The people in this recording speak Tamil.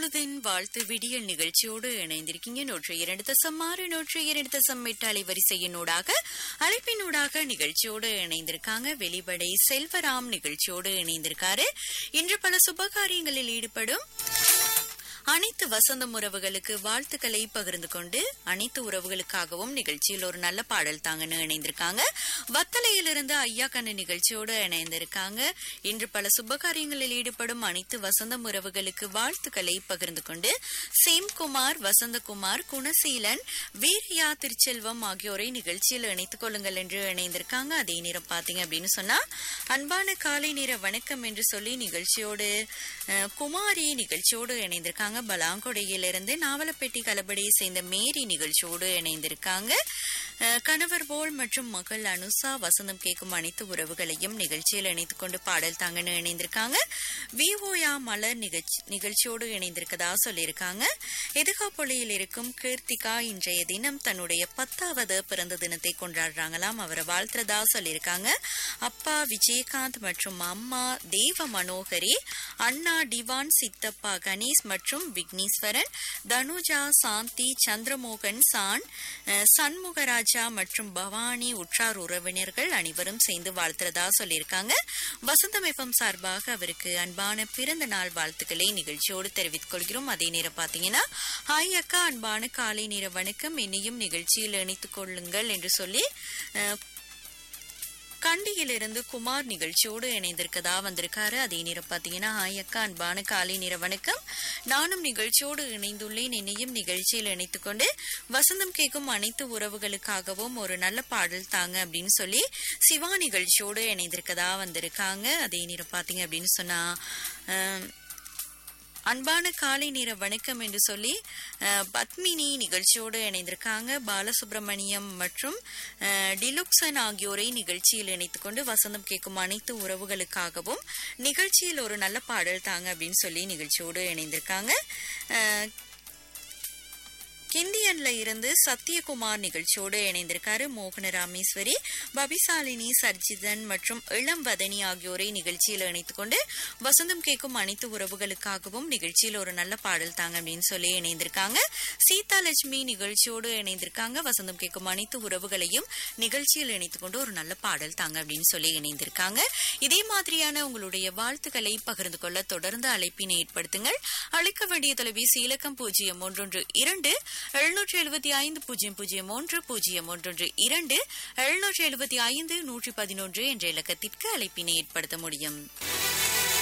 பொழுதின் வாழ்த்து விடியல் நிகழ்ச்சியோடு இணைந்திருக்கீங்க நூற்று இரண்டு தசம் ஆறு நூற்று இரண்டு தசம் எட்டு அலைவரிசையினூடாக அழைப்பினூடாக நிகழ்ச்சியோடு இணைந்திருக்காங்க வெளிப்படை செல்வராம் நிகழ்ச்சியோடு இணைந்திருக்காரு இன்று பல சுபகாரியங்களில் ஈடுபடும் அனைத்து வசந்தம் உறவுகளுக்கு வாழ்த்துக்களை பகிர்ந்து கொண்டு அனைத்து உறவுகளுக்காகவும் நிகழ்ச்சியில் ஒரு நல்ல பாடல் தாங்கன்னு இணைந்திருக்காங்க வத்தலையிலிருந்து ஐயா கண்ணு நிகழ்ச்சியோடு இணைந்திருக்காங்க இன்று பல சுபகாரியங்களில் ஈடுபடும் அனைத்து வசந்தம் உறவுகளுக்கு வாழ்த்துக்களை பகிர்ந்து கொண்டு சேம்குமார் வசந்தகுமார் குணசீலன் வீரியா திருச்செல்வம் ஆகியோரை நிகழ்ச்சியில் இணைத்துக் கொள்ளுங்கள் என்று இணைந்திருக்காங்க அதே நேரம் பாத்தீங்க அப்படின்னு சொன்னா அன்பான காலை நேர வணக்கம் என்று சொல்லி நிகழ்ச்சியோடு அஹ், குமாரி நிகழ்ச்சியோடு இணைந்திருக்காங்க பலாங்கொடையிலிருந்து நாவலப்பேட்டை கலபடியை சேர்ந்த மேரி நிகழ்ச்சியோடு இணைந்திருக்காங்க அஹ், கணவர் போல் மற்றும் மகள் அனுசா வசந்தம் கேட்கும் அனைத்து உறவுகளையும் நிகழ்ச்சியில் இணைத்துக் கொண்டு பாடல் தாங்கன்னு இணைந்திருக்காங்க விஓயா மலர் நிகழ்ச்சி நிகழ்ச்சியோடு இணைந்திருக்கதா சொல்லியிருக்காங்க எதுகாப்பொழியில் இருக்கும் கீர்த்திகா இன்றைய தினம் தன்னுடைய பத்தாவது பிறந்த தினத்தை கொண்டாடுறாங்களாம் அவரை வாழ்த்துறதா சொல்லியிருக்காங்க அப்பா விஜயகாந்த் மற்றும் அம்மா தேவ மனோகரி அண்ணா டிவான் சித்தப்பா கணேஷ் மற்றும் விக்னேஸ்வரன் தனுஜா சாந்தி சந்திரமோகன் சான் அஹ், சண்முகராஜா மற்றும் பவானி உற்றார் உறவினர்கள் அனைவரும் சேர்ந்து வாழ்த்துறதா சொல்லியிருக்காங்க வசந்தம் எஃப்எம் சார்பாக அவருக்கு அன்பான பிறந்த நாள் வாழ்த்துக்களை நிகழ்ச்சியோடு தெரிவித்துக் கொள்கிறோம் அதே நேரம் பாத்தீங்கன்னா ஹாய் அக்கா அன்பான காலை நேர வணக்கம் என்னையும் நிகழ்ச்சியில் இணைத்துக் கொள்ளுங்கள் என்று சொல்லி அஹ், கண்டியிலிருந்து குமார் நிகழ்ச்சியோடு இணைந்திருக்கதா வந்திருக்காரு அதே நேரம் பாத்தீங்கன்னா ஹாய் அக்கா அன்பான காலை நேர வணக்கம் நானும் நிகழ்ச்சியோடு இணைந்துள்ளேன் என்னையும் நிகழ்ச்சியில் இணைத்துக் கொண்டு வசந்தம் கேட்கும் அனைத்து உறவுகளுக்காகவும் ஒரு நல்ல பாடல் தாங்க அப்படின்னு சொல்லி சிவா நிகழ்ச்சியோடு இணைந்திருக்கதா வந்திருக்காங்க அதே நேரம் பாத்தீங்க அப்படின்னு சொன்னா அஹ், அன்பான காலை நேர வணக்கம் என்று சொல்லி அஹ், பத்மினி நிகழ்ச்சியோடு இணைந்திருக்காங்க பாலசுப்ரமணியம் மற்றும் அஹ், டிலுக்சன் ஆகியோரை நிகழ்ச்சியில் இணைத்துக் கொண்டு வசந்தம் கேட்கும் அனைத்து உறவுகளுக்காகவும் நிகழ்ச்சியில் ஒரு நல்ல பாடல் தாங்க அப்படின்னு சொல்லி நிகழ்ச்சியோடு இணைந்திருக்காங்க அஹ், கிந்தியன்ல இருந்து சத்யகுமார் நிகழ்ச்சியோடு இணைந்திருக்காரு மோகன ராமேஸ்வரி பபிசாலினி சர்ஜிதன் மற்றும் இளம் வதனி ஆகியோரை நிகழ்ச்சியில் இணைத்துக் கொண்டு வசந்தம் கேட்கும் அனைத்து உறவுகளுக்காகவும் நிகழ்ச்சியில் ஒரு நல்ல பாடல் தாங்க அப்படின்னு சொல்லி இணைந்திருக்காங்க சீதா லட்சுமி நிகழ்ச்சியோடு இணைந்திருக்காங்க வசந்தம் கேட்கும் அனைத்து உறவுகளையும் நிகழ்ச்சியில் இணைத்துக் கொண்டு ஒரு நல்ல பாடல் தாங்க அப்படின்னு சொல்லி இணைந்திருக்காங்க இதே மாதிரியான உங்களுடைய வாழ்த்துக்களை பகிர்ந்து கொள்ள தொடர்ந்து அழைப்பினை ஏற்படுத்துங்கள் அழைக்க வேண்டிய தொலைபேசி இலக்கம் பூஜ்ஜியம் ஒன்றொன்று இரண்டு எழுநூற்றி எழுபத்தி ஐந்து பூஜ்ஜியம் பூஜ்ஜியம் ஒன்று பூஜ்ஜியம் ஒன்றொன்று இரண்டு எழுநூற்றி எழுபத்தி ஐந்து நூற்றி பதினொன்று என்ற இலக்கத்திற்கு அழைப்பினை ஏற்படுத்த முடியும்